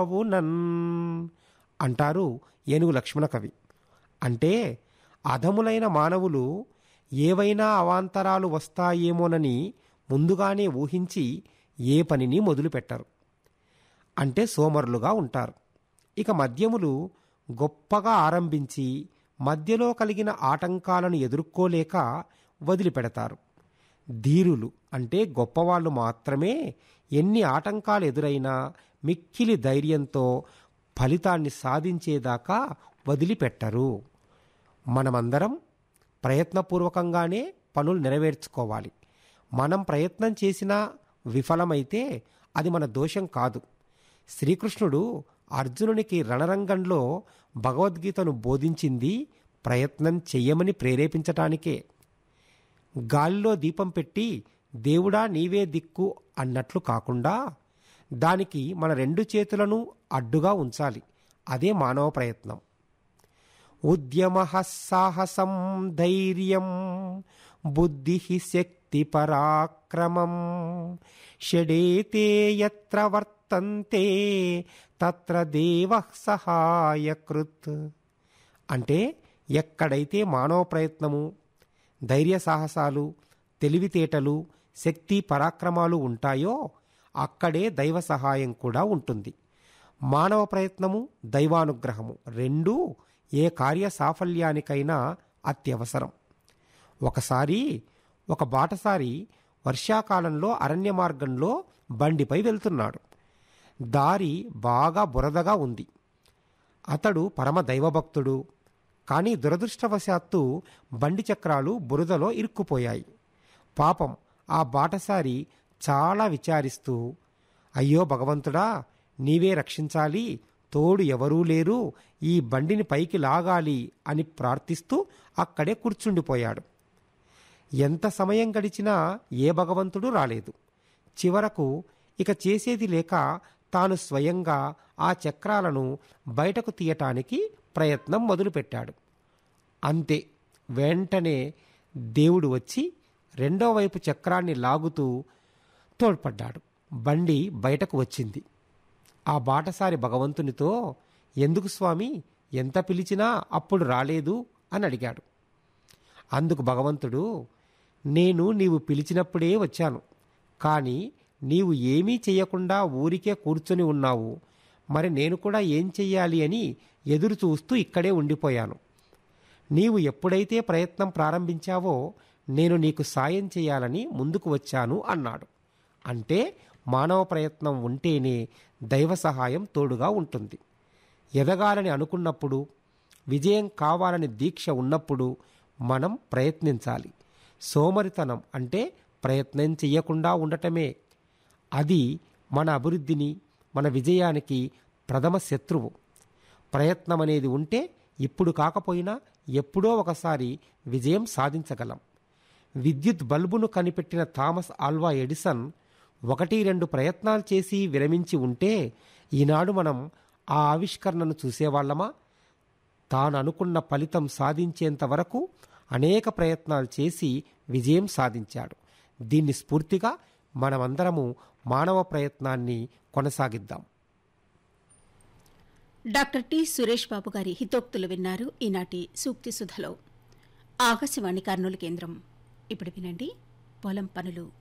అవునన్ అంటారు ఏనుగు లక్ష్మణ కవి అంటే అధములైన మానవులు ఏవైనా అవాంతరాలు వస్తాయేమోనని ముందుగానే ఊహించి ఏ పనిని మొదలుపెట్టరు అంటే సోమరులుగా ఉంటారు ఇక మద్యములు గొప్పగా ఆరంభించి మధ్యలో కలిగిన ఆటంకాలను ఎదుర్కోలేక వదిలిపెడతారు ధీరులు అంటే గొప్పవాళ్ళు మాత్రమే ఎన్ని ఆటంకాలు ఎదురైనా మిక్కిలి ధైర్యంతో ఫలితాన్ని సాధించేదాకా వదిలిపెట్టరు మనమందరం ప్రయత్నపూర్వకంగానే పనులు నెరవేర్చుకోవాలి మనం ప్రయత్నం చేసినా విఫలమైతే అది మన దోషం కాదు శ్రీకృష్ణుడు అర్జునునికి రణరంగంలో భగవద్గీతను బోధించింది ప్రయత్నం చెయ్యమని ప్రేరేపించటానికే గాలిలో దీపం పెట్టి దేవుడా నీవే దిక్కు అన్నట్లు కాకుండా దానికి మన రెండు చేతులను అడ్డుగా ఉంచాలి అదే మానవ ప్రయత్నం ఉద్యమ సాహసం ధైర్యం బుద్ధి శక్తి పరాక్రమం షడేతే యత్ర వర్తంతే తత్ర దేవ సహాయకృత్ అంటే ఎక్కడైతే మానవ ప్రయత్నము ధైర్య సాహసాలు తెలివితేటలు శక్తి పరాక్రమాలు ఉంటాయో అక్కడే దైవ సహాయం కూడా ఉంటుంది మానవ ప్రయత్నము దైవానుగ్రహము రెండూ ఏ కార్య సాఫల్యానికైనా అత్యవసరం ఒకసారి ఒక బాటసారి వర్షాకాలంలో అరణ్య మార్గంలో బండిపై వెళ్తున్నాడు దారి బాగా బురదగా ఉంది అతడు పరమ దైవభక్తుడు కానీ దురదృష్టవశాత్తు బండి చక్రాలు బురదలో ఇరుక్కుపోయాయి పాపం ఆ బాటసారి చాలా విచారిస్తూ అయ్యో భగవంతుడా నీవే రక్షించాలి తోడు ఎవరూ లేరు ఈ బండిని పైకి లాగాలి అని ప్రార్థిస్తూ అక్కడే కూర్చుండిపోయాడు ఎంత సమయం గడిచినా ఏ భగవంతుడు రాలేదు చివరకు ఇక చేసేది లేక తాను స్వయంగా ఆ చక్రాలను బయటకు తీయటానికి ప్రయత్నం మొదలుపెట్టాడు అంతే వెంటనే దేవుడు వచ్చి రెండో వైపు చక్రాన్ని లాగుతూ తోడ్పడ్డాడు బండి బయటకు వచ్చింది ఆ బాటసారి భగవంతునితో ఎందుకు స్వామి ఎంత పిలిచినా అప్పుడు రాలేదు అని అడిగాడు అందుకు భగవంతుడు నేను నీవు పిలిచినప్పుడే వచ్చాను కానీ నీవు ఏమీ చెయ్యకుండా ఊరికే కూర్చొని ఉన్నావు మరి నేను కూడా ఏం చెయ్యాలి అని ఎదురు చూస్తూ ఇక్కడే ఉండిపోయాను నీవు ఎప్పుడైతే ప్రయత్నం ప్రారంభించావో నేను నీకు సాయం చేయాలని ముందుకు వచ్చాను అన్నాడు అంటే మానవ ప్రయత్నం ఉంటేనే దైవ సహాయం తోడుగా ఉంటుంది ఎదగాలని అనుకున్నప్పుడు విజయం కావాలని దీక్ష ఉన్నప్పుడు మనం ప్రయత్నించాలి సోమరితనం అంటే ప్రయత్నం చెయ్యకుండా ఉండటమే అది మన అభివృద్ధిని మన విజయానికి ప్రథమ శత్రువు ప్రయత్నం అనేది ఉంటే ఇప్పుడు కాకపోయినా ఎప్పుడో ఒకసారి విజయం సాధించగలం విద్యుత్ బల్బును కనిపెట్టిన థామస్ ఆల్వా ఎడిసన్ ఒకటి రెండు ప్రయత్నాలు చేసి విరమించి ఉంటే ఈనాడు మనం ఆ ఆవిష్కరణను చూసేవాళ్ళమా తాను అనుకున్న ఫలితం సాధించేంత వరకు అనేక ప్రయత్నాలు చేసి విజయం సాధించాడు దీన్ని స్ఫూర్తిగా మనమందరము మానవ ప్రయత్నాన్ని కొనసాగిద్దాం డాక్టర్ టి సురేష్ బాబు గారి హితోక్తులు విన్నారు ఈనాటి సూక్తి సుధలో ఆకాశవాణి కర్నూలు కేంద్రం ఇప్పుడు వినండి పొలం పనులు